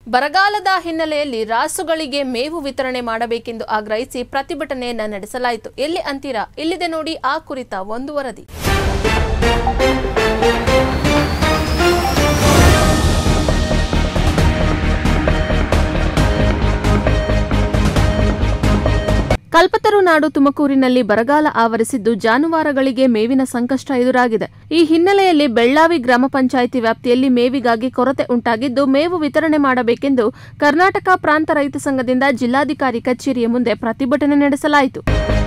ಬರಗಾಲದ ಹಿನ್ನೆಲೆಯಲ್ಲಿ ರಾಸುಗಳಿಗೆ ಮೇವು ವಿತರಣೆ ಮಾಡಬೇಕೆಂದು ಆಗ್ರಹಿಸಿ ಪ್ರತಿಭಟನೆಯನ್ನ ನಡೆಸಲಾಯಿತು ಎಲ್ಲಿ ಅಂತೀರಾ ಇಲ್ಲಿದೆ ನೋಡಿ ಆ ಕುರಿತ ಒಂದು ವರದಿ ಕಲ್ಪತರು ನಾಡು ತುಮಕೂರಿನಲ್ಲಿ ಬರಗಾಲ ಆವರಿಸಿದ್ದು ಜಾನುವಾರುಗಳಿಗೆ ಮೇವಿನ ಸಂಕಷ್ಟ ಎದುರಾಗಿದೆ ಈ ಹಿನ್ನೆಲೆಯಲ್ಲಿ ಬೆಳ್ಳಾವಿ ಗ್ರಾಮ ಪಂಚಾಯಿತಿ ವ್ಯಾಪ್ತಿಯಲ್ಲಿ ಮೇವಿಗಾಗಿ ಕೊರತೆ ಉಂಟಾಗಿದ್ದು ಮೇವು ವಿತರಣೆ ಮಾಡಬೇಕೆಂದು ಕರ್ನಾಟಕ ಪ್ರಾಂತ ರೈತ ಸಂಘದಿಂದ ಜಿಲ್ಲಾಧಿಕಾರಿ ಕಚೇರಿಯ ಮುಂದೆ ಪ್ರತಿಭಟನೆ ನಡೆಸಲಾಯಿತು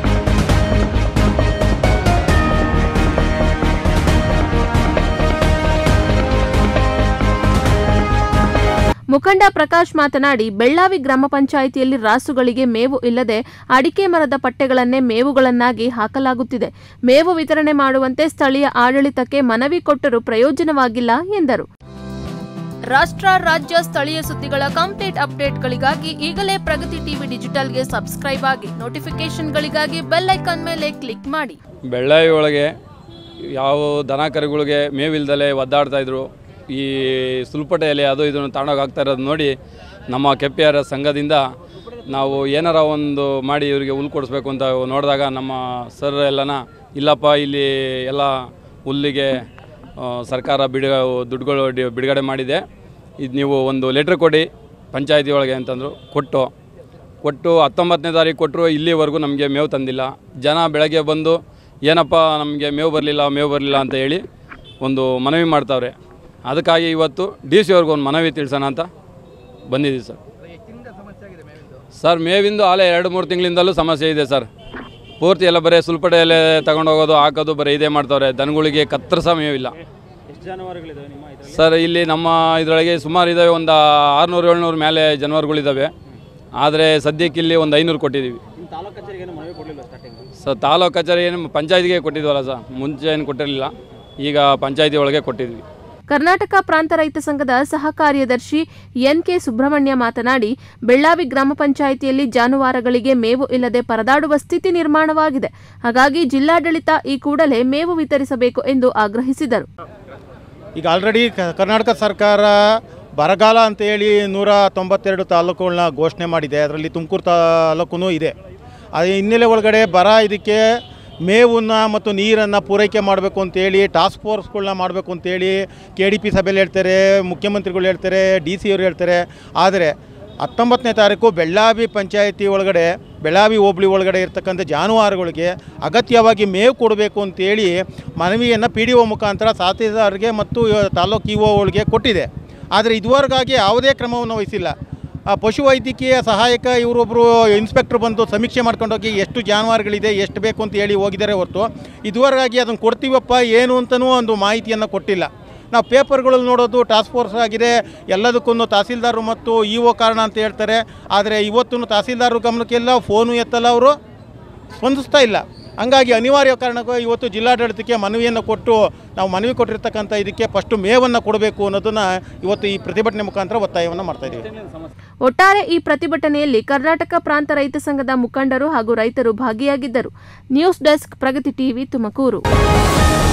ಮುಖಂಡ ಪ್ರಕಾಶ್ ಮಾತನಾಡಿ ಬೆಳ್ಳಾವಿ ಗ್ರಾಮ ಪಂಚಾಯಿತಿಯಲ್ಲಿ ರಾಸುಗಳಿಗೆ ಮೇವು ಇಲ್ಲದೆ ಅಡಿಕೆ ಮರದ ಪಟ್ಟೆಗಳನ್ನೇ ಮೇವುಗಳನ್ನಾಗಿ ಹಾಕಲಾಗುತ್ತಿದೆ ಮೇವು ವಿತರಣೆ ಮಾಡುವಂತೆ ಸ್ಥಳೀಯ ಆಡಳಿತಕ್ಕೆ ಮನವಿ ಕೊಟ್ಟರೂ ಪ್ರಯೋಜನವಾಗಿಲ್ಲ ಎಂದರು ರಾಷ್ಟ್ರ ರಾಜ್ಯ ಸ್ಥಳೀಯ ಸುದ್ದಿಗಳ ಕಂಪ್ಲೀಟ್ ಅಪ್ಡೇಟ್ಗಳಿಗಾಗಿ ಈಗಲೇ ಪ್ರಗತಿ ಟಿವಿ ಡಿಜಿಟಲ್ಗೆ ಸಬ್ಸ್ಕ್ರೈಬ್ ಆಗಿ ನೋಟಿಫಿಕೇಶನ್ಗಳಿಗಾಗಿ ಬೆಲ್ ಐಕಾನ್ ಮೇಲೆ ಕ್ಲಿಕ್ ಮಾಡಿ ಬೆಳ್ಳಾವಿ ಒಳಗೆ ಯಾವ ದನ ಕರುಗಳಿಗೆ ಮೇವಿಲ್ದಲೆ ಒದ್ದಾಡ್ತಾ ಇದ್ರು ಈ ಸುಲ್ಪಟೆ ಎಲೆ ಅದು ಇದನ್ನು ತಗೊಂಡೋಗಿ ಹಾಕ್ತಾ ಇರೋದು ನೋಡಿ ನಮ್ಮ ಕೆಪಿಆರ್ ಸಂಘದಿಂದ ನಾವು ಏನಾರ ಒಂದು ಮಾಡಿ ಇವರಿಗೆ ಹುಲ್ಲು ಕೊಡಿಸ್ಬೇಕು ಅಂತ ನೋಡಿದಾಗ ನಮ್ಮ ಸರ್ ಎಲ್ಲನ ಇಲ್ಲಪ್ಪ ಇಲ್ಲಿ ಎಲ್ಲ ಹುಲ್ಲಿಗೆ ಆ, ಸರ್ಕಾರ ಬಿಡ ದುಡ್ಡುಗಳು ಡಿ- ಬಿಡುಗಡೆ ಮಾಡಿದೆ ಇದು ನೀವು ಒಂದು ಲೆಟ್ರ್ ಕೊಡಿ ಪಂಚಾಯತಿ ಒಳಗೆ ಅಂತಂದರು ಕೊಟ್ಟು ಕೊಟ್ಟು ಹತ್ತೊಂಬತ್ತನೇ ತಾರೀಕು ಕೊಟ್ಟರು ಇಲ್ಲಿವರೆಗೂ ನಮಗೆ ಮೇವು ತಂದಿಲ್ಲ ಜನ ಬೆಳಗ್ಗೆ ಬಂದು ಏನಪ್ಪ ನಮಗೆ ಮೇವು ಬರಲಿಲ್ಲ ಮೇವು ಬರಲಿಲ್ಲ ಅಂತ ಹೇಳಿ ಒಂದು ಮನವಿ ಮಾಡ್ತಾವ್ರೆ ಅದಕ್ಕಾಗಿ ಇವತ್ತು ಡಿ ಸಿ ಅವ್ರಿಗೆ ಒಂದು ಮನವಿ ತಿಳಿಸೋಣ ಅಂತ ಬಂದಿದ್ದೀವಿ ಸರ್ ಸರ್ ಮೇವಿಂದು ಆಲೆ ಎರಡು ಮೂರು ತಿಂಗಳಿಂದಲೂ ಸಮಸ್ಯೆ ಇದೆ ಸರ್ ಪೂರ್ತಿ ಎಲ್ಲ ಬರೀ ಸುಲ್ಪಟೆ ಎಲೆ ತಗೊಂಡು ಹೋಗೋದು ಹಾಕೋದು ಬರೀ ಇದೇ ಮಾಡ್ತಾವ್ರೆ ದನಗಳಿಗೆ ಕತ್ತರಿಸ ಮೇವಿಲ್ಲ ಸರ್ ಇಲ್ಲಿ ನಮ್ಮ ಇದರೊಳಗೆ ಸುಮಾರು ಇದ್ದಾವೆ ಒಂದು ಆರುನೂರು ಏಳ್ನೂರು ಮೇಲೆ ಜಾನುವಾರುಗಳಿದ್ದಾವೆ ಆದರೆ ಸದ್ಯಕ್ಕೆ ಇಲ್ಲಿ ಒಂದು ಐನೂರು ಕೊಟ್ಟಿದ್ದೀವಿ ಸರ್ ತಾಲೂಕು ಕಚೇರಿ ಏನು ಪಂಚಾಯತಿಗೆ ಕೊಟ್ಟಿದ್ವಲ್ಲ ಸರ್ ಮುಂಚೆ ಏನು ಕೊಟ್ಟಿರಲಿಲ್ಲ ಈಗ ಪಂಚಾಯತಿ ಒಳಗೆ ಕೊಟ್ಟಿದ್ವಿ ಕರ್ನಾಟಕ ಪ್ರಾಂತ ರೈತ ಸಂಘದ ಸಹ ಕಾರ್ಯದರ್ಶಿ ಎನ್ಕೆ ಸುಬ್ರಹ್ಮಣ್ಯ ಮಾತನಾಡಿ ಬೆಳ್ಳಾವಿ ಗ್ರಾಮ ಪಂಚಾಯಿತಿಯಲ್ಲಿ ಜಾನುವಾರುಗಳಿಗೆ ಮೇವು ಇಲ್ಲದೆ ಪರದಾಡುವ ಸ್ಥಿತಿ ನಿರ್ಮಾಣವಾಗಿದೆ ಹಾಗಾಗಿ ಜಿಲ್ಲಾಡಳಿತ ಈ ಕೂಡಲೇ ಮೇವು ವಿತರಿಸಬೇಕು ಎಂದು ಆಗ್ರಹಿಸಿದರು ಈಗ ಆಲ್ರೆಡಿ ಕ- ಕರ್ನಾಟಕ ಸರ್ಕಾರ ಬರಗಾಲ ಅಂತೇಳಿ ನೂರ ತೊಂಬತ್ತೆರಡು ತಾಲೂಕುಗಳನ್ನ ಘೋಷಣೆ ಮಾಡಿದೆ ಅದರಲ್ಲಿ ತುಮಕೂರು ತಾಲೂಕು ಇದೆ ಆ ಹಿನ್ನೆಲೆ ಒಳಗಡೆ ಬರ ಇದಕ್ಕೆ ಮೇವನ್ನು ಮತ್ತು ನೀರನ್ನು ಪೂರೈಕೆ ಮಾಡಬೇಕು ಅಂತೇಳಿ ಟಾಸ್ಕ್ ಫೋರ್ಸ್ಗಳನ್ನ ಮಾಡಬೇಕು ಅಂತೇಳಿ ಕೆ ಡಿ ಪಿ ಸಭೆಯಲ್ಲಿ ಹೇಳ್ತಾರೆ ಮುಖ್ಯಮಂತ್ರಿಗಳು ಹೇಳ್ತಾರೆ ಡಿ ಸಿ ಅವರು ಹೇಳ್ತಾರೆ ಆದರೆ ಹತ್ತೊಂಬತ್ತನೇ ತಾರೀಕು ಬೆಳ್ಳಾವಿ ಪಂಚಾಯತಿ ಒಳಗಡೆ ಬೆಳ್ಳಾವಿ ಹೋಬಳಿ ಒಳಗಡೆ ಇರ್ತಕ್ಕಂಥ ಜಾನುವಾರುಗಳಿಗೆ ಅಗತ್ಯವಾಗಿ ಮೇವು ಕೊಡಬೇಕು ಅಂತೇಳಿ ಮನವಿಯನ್ನು ಪಿ ಡಿ ಒ ಮುಖಾಂತರ ಸಾಥೀದಾರರಿಗೆ ಮತ್ತು ತಾಲೂಕು ಇ ಒಗಳಿಗೆ ಕೊಟ್ಟಿದೆ ಆದರೆ ಇದುವರೆಗಾಗಿ ಯಾವುದೇ ಕ್ರಮವನ್ನು ವಹಿಸಿಲ್ಲ ಆ ಪಶುವೈದ್ಯಕೀಯ ಸಹಾಯಕ ಇವರೊಬ್ಬರು ಇನ್ಸ್ಪೆಕ್ಟ್ರ್ ಬಂದು ಸಮೀಕ್ಷೆ ಮಾಡ್ಕೊಂಡೋಗಿ ಎಷ್ಟು ಜಾನುವಾರುಗಳಿದೆ ಎಷ್ಟು ಬೇಕು ಅಂತ ಹೇಳಿ ಹೋಗಿದ್ದಾರೆ ಹೊರತು ಇದುವರೆಗಾಗಿ ಅದನ್ನು ಕೊಡ್ತೀವಪ್ಪ ಏನು ಅಂತಲೂ ಒಂದು ಮಾಹಿತಿಯನ್ನು ಕೊಟ್ಟಿಲ್ಲ ನಾವು ಪೇಪರ್ಗಳಲ್ಲಿ ನೋಡೋದು ಟಾಸ್ಕ್ ಫೋರ್ಸ್ ಆಗಿದೆ ಎಲ್ಲದಕ್ಕೂ ತಹಸೀಲ್ದಾರರು ಮತ್ತು ಇ ಒ ಕಾರಣ ಅಂತ ಹೇಳ್ತಾರೆ ಆದರೆ ಇವತ್ತು ತಹಸೀಲ್ದಾರರು ಗಮನಕ್ಕೆಲ್ಲ ಫೋನು ಎತ್ತಲ್ಲ ಅವರು ಸ್ಪಂದಿಸ್ತಾ ಇಲ್ಲ ಹಂಗಾಗಿ ಅನಿವಾರ್ಯ ಕಾರಣಕ್ಕೂ ಇವತ್ತು ಜಿಲ್ಲಾಡಳಿತಕ್ಕೆ ಮನವಿಯನ್ನು ಕೊಟ್ಟು ನಾವು ಮನವಿ ಕೊಟ್ಟಿರ್ತಕ್ಕಂಥ ಇದಕ್ಕೆ ಫಸ್ಟು ಮೇವನ್ನು ಕೊಡಬೇಕು ಅನ್ನೋದನ್ನು ಇವತ್ತು ಈ ಪ್ರತಿಭಟನೆ ಮುಖಾಂತರ ಒತ್ತಾಯವನ್ನು ಮಾಡ್ತಾ ಇದ್ದೀವಿ ಒಟ್ಟಾರೆ ಈ ಪ್ರತಿಭಟನೆಯಲ್ಲಿ ಕರ್ನಾಟಕ ಪ್ರಾಂತ ರೈತ ಸಂಘದ ಮುಖಂಡರು ಹಾಗೂ ರೈತರು ಭಾಗಿಯಾಗಿದ್ದರು news desk Pragati TV Tumakuru